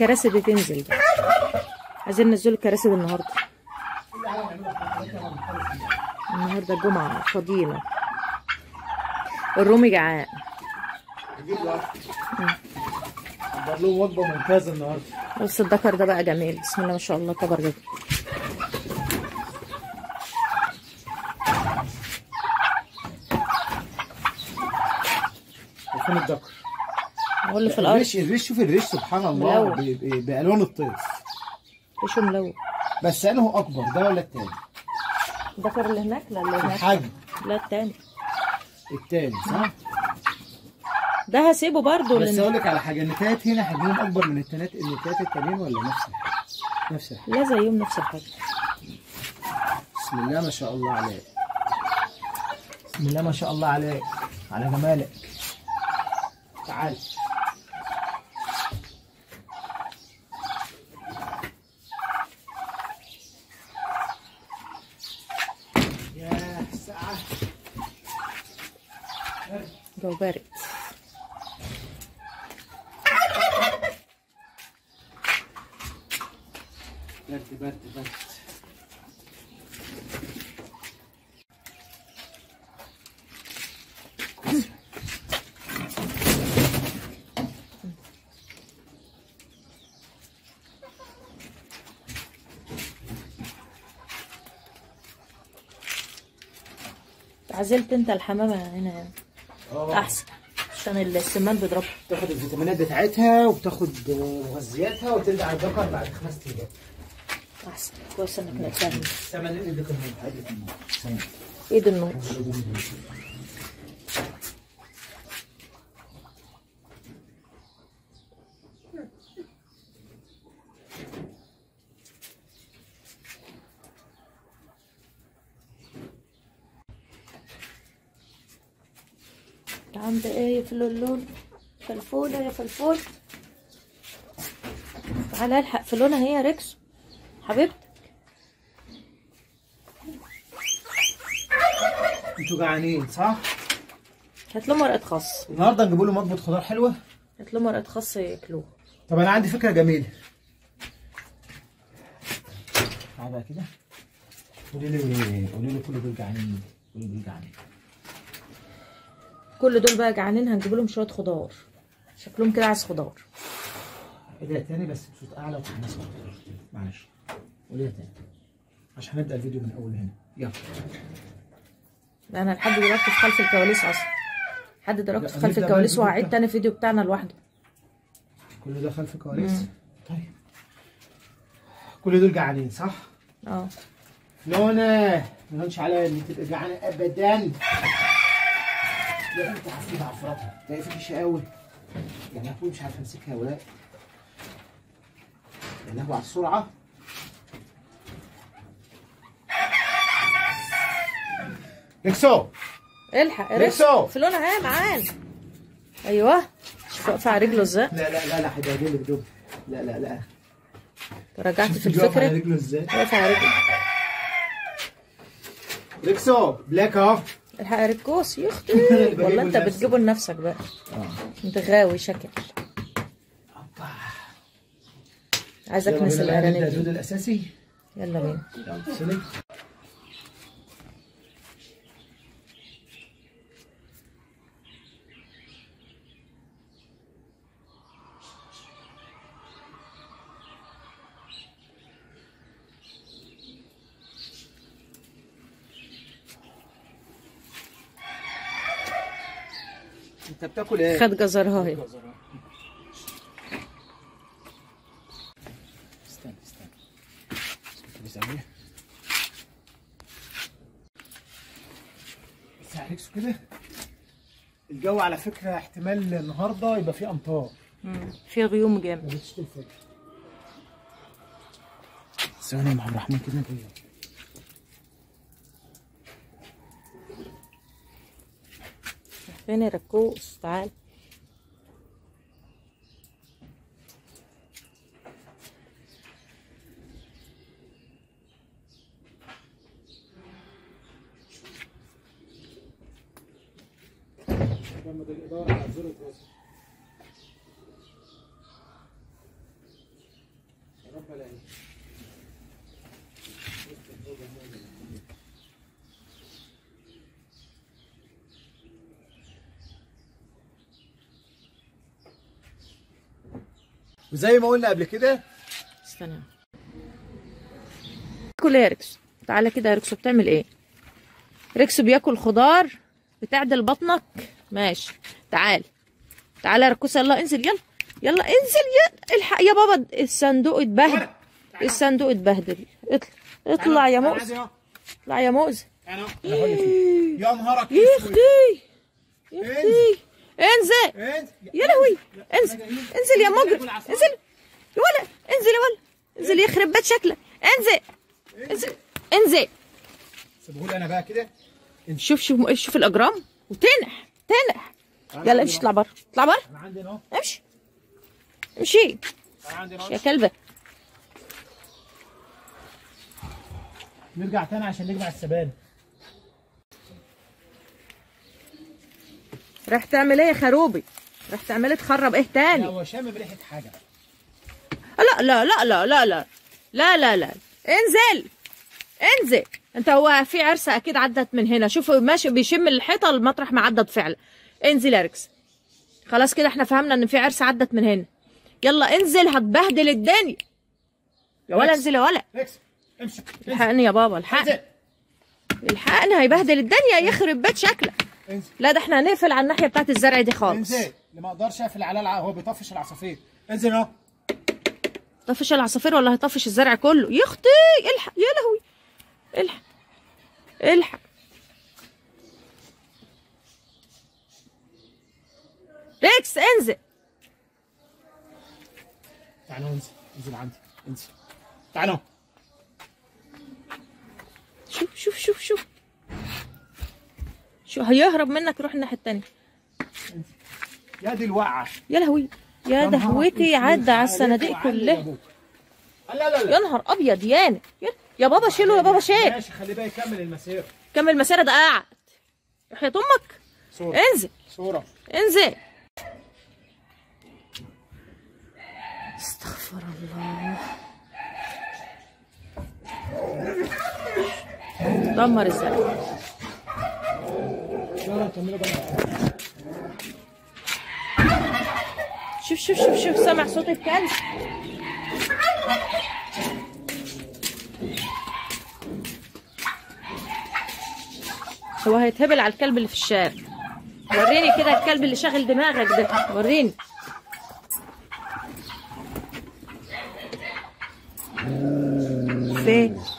الكراسي دي تنزل بقى عايزين ننزلوا الكراسي دي النهارده النهارده الجمعة فضيلة الرومي جعان اجيب له احضر لهم وجبه ممتازه النهارده بس الذكر ده بقى جميل بسم الله ما شاء الله كبر جدا وفين الذكر هو اللي في الارض الريش الريش شوف الريش سبحان الله ملون. ب- ب- بالوان الطيف ايشه ملون بس انه اكبر ده ولا التاني الذكر اللي هناك لا اللي هناك الحجم لا التاني التاني صح ده هسيبه برضه بس لان اقول لك على حاجه النتايات هنا حجمهم اكبر من التنات النتايات التانيين ولا نفس الحاجه نفس الحاجه لا زيهم نفس الحاجه بسم الله ما شاء الله عليك بسم الله ما شاء الله عليك على جمالك تعال يا ساعة جو بارد برد برد برد عزلت انت الحمامه هنا اه احسن عشان السمان بيضربها تاخد الفيتامينات بتاعتها وبتاخد مغذياتها وترجع الذكر بعد خمس ايام احسن كويس انك نتفاهم ثمن ايدك النور ايدك النور ثمن. ايد النور عند ايه يا فلولون فلفولة يا فلفول تعالى الحق فلونة هي يا ريكس حبيبتي انتوا جعانين صح؟ هات له مرقة خس النهارده نجيب له وجبه خضار حلوه هات له مرقة خس ياكلوها طب انا عندي فكره جميله تعالى بقى كده قولي لي قولي لي كل دول جعانين كل دول جعانين كل دول بقى جعانين هنجيب لهم شويه خضار شكلهم كده عايز خضار ايه ده تاني بس بصوت اعلى وصوت الناس اكتر معلش قولي تاني عشان هنبدا الفيديو من اول هنا يلا انا لحد دلوقتي في خلف الكواليس اصلا لحد دلوقتي لا، في خلف هنبدأ بقى الكواليس الفيديو وهعيد بتاعنا. تاني الفيديو بتاعنا لوحده كل ده خلف كواليس مم. طيب كل دول جعانين صح؟ اه فلونة ما يهونش عليا ان تبقى جعانة ابدا يا انت عفيف عفرتها تلاقي فيك شقاوة يعني اكون مش عارف امسكها ولا يا لهوي على السرعة ريكسو الحق ريكسو. ريكسو فلونا ها معانا ايوه شوف واقفه على رجله ازاي لا لا لا لا حد هيجيب لك دول لا لا لا رجعت في شوف بيقف على الفكره رجله ازاي واقفه على رجله ريكسو بلاك اهو الحق يا ريكوس يا اختي بجيبه والله انت لنفسي. بتجيبه لنفسك بقى اه انت غاوي شكل عايزك يلا نسال بينا بقى نبدا الارانب الدود دي. الاساسي يلا بينا يلا سلك انت بتاكل ايه؟ خد جزرها اهي استنى استنى بزاوية بس هركسه كده الجو على فكرة احتمال النهاردة يبقى فيه أمطار مم. في غيوم ما جامد بتشتي الفجر ثواني يا عبد الرحمن كده جاي فين يا ركوس تعال لما ادور على زر الراسي وزي ما قلنا قبل كده استنى كل ايه يا ريكسو تعالى كده يا ريكسو بتعمل ايه ريكسو بياكل خضار بتعدل بطنك ماشي تعال تعالى يا ركوسه يلا انزل يلا يلا انزل يا الحق يا بابا الصندوق اتبهدل الصندوق اتبهدل اطلع اطلع يا مؤذي اطلع يا مؤذي انا يا نهارك يا اختي يا اختي انزل انت يا لهوي انزل انزل يا مجرم انزل يا ولا انزل يا ولا انزل يخرب بيت شكلك انزل انزل انزل سيبهولي انا بقى كده شوف شوف شوف الاجرام وتنح تنح يلا امشي اطلع بره اطلع بره انا عندي اهو امشي امشي انا عندي يا اهو كلبه نرجع تاني عشان نجمع السبان راح تعمل ايه يا خروبي راح تعملي تخرب ايه لا تاني هو شامم ريحه حاجه لا لا لا لا لا لا لا لا لا انزل انزل انت هو في عرسه اكيد عدت من هنا شوف ماشي بيشم الحيطه المطرح ما عدت فعلا انزل يا ركس خلاص كده احنا فهمنا ان في عرسه عدت من هنا يلا انزل هتبهدل الدنيا يا ولا ركس. انزل يا ولا ريكس امشي الحقني يا بابا الحقني انزل الحقني هيبهدل الدنيا يخرب بيت شكلك انزل لا ده احنا هنقفل على الناحيه بتاعت الزرع دي خالص انزل اللي ما اقدرش اقفل على الع... هو بيطفش العصافير انزل اهو طفش العصافير ولا هيطفش الزرع كله يا اختي الحق يا لهوي الحق الحق ريكس انزل تعالوا انزل انزل عندي انزل تعالوا شوف شوف شوف شوف شو هيهرب منك يروح الناحيه التانية يا دي الوقعه يا لهوي يا دهوتي عدى على الصناديق وعلي يا كلها أبوك. لا لا لا يا نهار ابيض يانا يا- يا بابا شيله يا بابا شيل ماشي خليه بقى يكمل المسير كمل مسيرة ده قاعد يحيى امك صورة انزل صورة انزل استغفر الله دمر الزرع يلا نكملوا بقى شوف شوف شوف شوف سمع صوت الكلب هو هيتهبل على الكلب اللي في الشارع وريني كده الكلب اللي شاغل دماغك ده وريني فين